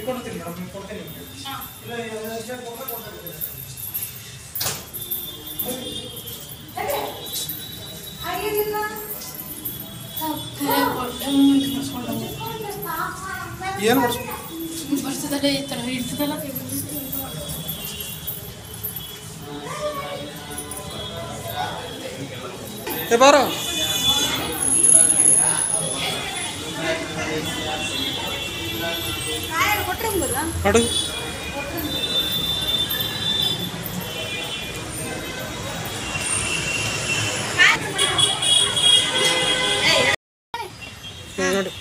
ಕೊಡ್ತೀನಿ ಮೇಡಮ್ ನೀವು ಕೊಡ್ತೀನಿ ಇಲ್ಲ ಇಲ್ಲ, ಕೊಡ್ತಾ ಕೊಡ್ತಾ ಏನು ಮಾಡಿಸ್ಬೇಕು ಬರ್ತದಲ್ಲ ಈ ಥರ ಇರ್ತದಲ್ಲ ಏ ಬಾರ ಅಡುಗೆ ಹ್ಞೂ ನೋಡಿ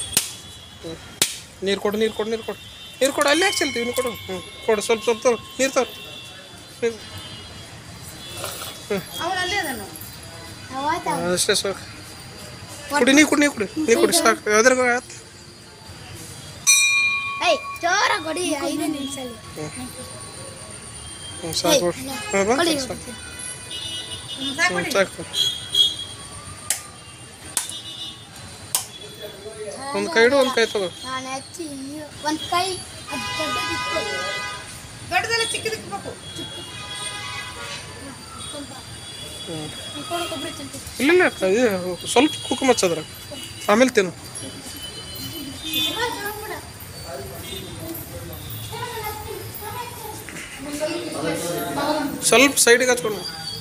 ನೀರು ಕೊಡು ನೀರು ಕೊಡು ನೀರು ಕೊಡು ನೀರು ಕೊಡು ಅಲ್ಲೇ ಯಾಕೆ ಚೆಲ್ತೀವಿ ನೀರು ಕೊಡು ಹ್ಞೂ ಕೊಡು ಸ್ವಲ್ಪ ಸ್ವಲ್ಪ ತಗೋ ನೀರು ತಗೋ ನೀರು ಅವನಲ್ಲೇ ಅದನ್ನು ಹಾಂ, ಅಷ್ಟೇ ಸಾಕು ಕುಡಿ ನೀರು ಕುಡಿ ನೀರು ಕುಡಿ ನೀರು ಕುಡಿ ಸಾಕು ಯಾವ್ದ್ರ ಆಯ್ತು ಏಯ್ ಜೋರ ಕೊಡಿ ಐದೇ ನಿಮಿಷಲ್ಲಿ ಹ್ಞೂ ಸಾಕು ಹಾಂ ಬಂತು ಕೊಡಿ ಸಾಕು ಹ್ಞೂ ಸಾಕು ಒಂದು ಕೈ ಇಡು ಒಂದು ಕೈ ತಗೋ ನಾನು ಹಚ್ಚಿ ನೀವು ಒಂದು ಕೈ ಅದು ದೊಡ್ಡದಿತ್ತು ದೊಡ್ಡದೆಲ್ಲ ಚಿಕ್ಕದಿಕ್ಬೇಕು ಹ್ಞೂ ಕೊಡು ಕೊಬ್ಬರಿ ತಿಂತು ಇಲ್ಲ ಇಲ್ಲ ಅಕ್ಕ, ಇದು ಸ್ವಲ್ಪ ಕುಂಕುಮ ಹಚ್ಚದ್ರ ಆಮೇಲೆ ತಿನ್ನು ಸ್ವಲ್ಪ ಸೈಡಿಗೆ ಹಚ್ಕೊಂಡು